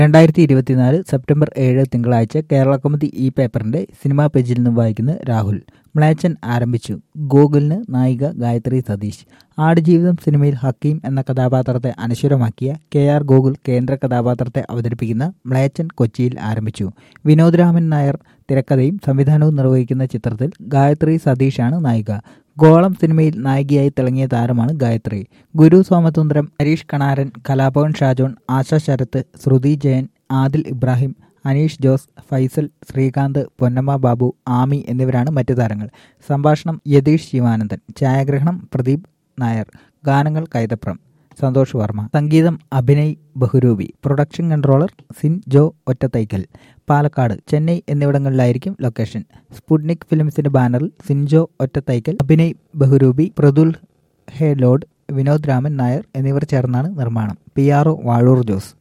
രണ്ടായിരത്തി ഇരുപത്തിനാല് സെപ്റ്റംബർ ഏഴ് തിങ്കളാഴ്ച കേരള കൗമുദി ഈ പേപ്പറിന്റെ സിനിമാ പേജിൽ നിന്നും വായിക്കുന്ന രാഹുൽ മ്ലേച്ഛൻ ആരംഭിച്ചു ഗൂഗിളിന് നായിക ഗായത്രി സതീഷ് ആടുജീവിതം സിനിമയിൽ ഹക്കീം എന്ന കഥാപാത്രത്തെ അനശ്വരമാക്കിയ കെ ആർ ഗോകുൽ കേന്ദ്ര കഥാപാത്രത്തെ അവതരിപ്പിക്കുന്ന മ്ലേച്ഛൻ കൊച്ചിയിൽ ആരംഭിച്ചു വിനോദ് രാമൻ നായർ തിരക്കഥയും സംവിധാനവും നിർവഹിക്കുന്ന ചിത്രത്തിൽ ഗായത്രി സതീഷാണ് നായിക ഗോളം സിനിമയിൽ നായികയായി തിളങ്ങിയ താരമാണ് ഗായത്രി ഗുരു സോമസുന്ദരം ഹരീഷ് കണാരൻ കലാഭവൻ ഷാജോൺ ആശ ശരത്ത് ശ്രുതി ജയൻ ആദിൽ ഇബ്രാഹിം അനീഷ് ജോസ് ഫൈസൽ ശ്രീകാന്ത് പൊന്നമ്മ ബാബു ആമി എന്നിവരാണ് മറ്റു താരങ്ങൾ സംഭാഷണം യതീഷ് ശിവാനന്ദൻ ഛായാഗ്രഹണം പ്രദീപ് നായർ ഗാനങ്ങൾ കൈതപ്രം സന്തോഷ് വർമ്മ സംഗീതം Abhinay Bahuroopi production controller Sinjo Ottathaikkal Palakkad Chennai എന്നിവിടങ്ങളിലായിരിക്കും ലൊക്കേഷൻ സ്പുട്നിക് ഫിലിംസിന്റെ ബാനറിൽ സിൻജോ ഒറ്റത്തൈക്കൽ അഭിനയ് ബഹുരൂപി പ്രതുൽ ഹെലോഡ് വിനോദ് രാമൻ നായർ എന്നിവർ ചേർന്നാണ് നിർമ്മാണം P R O Vazhoor Jose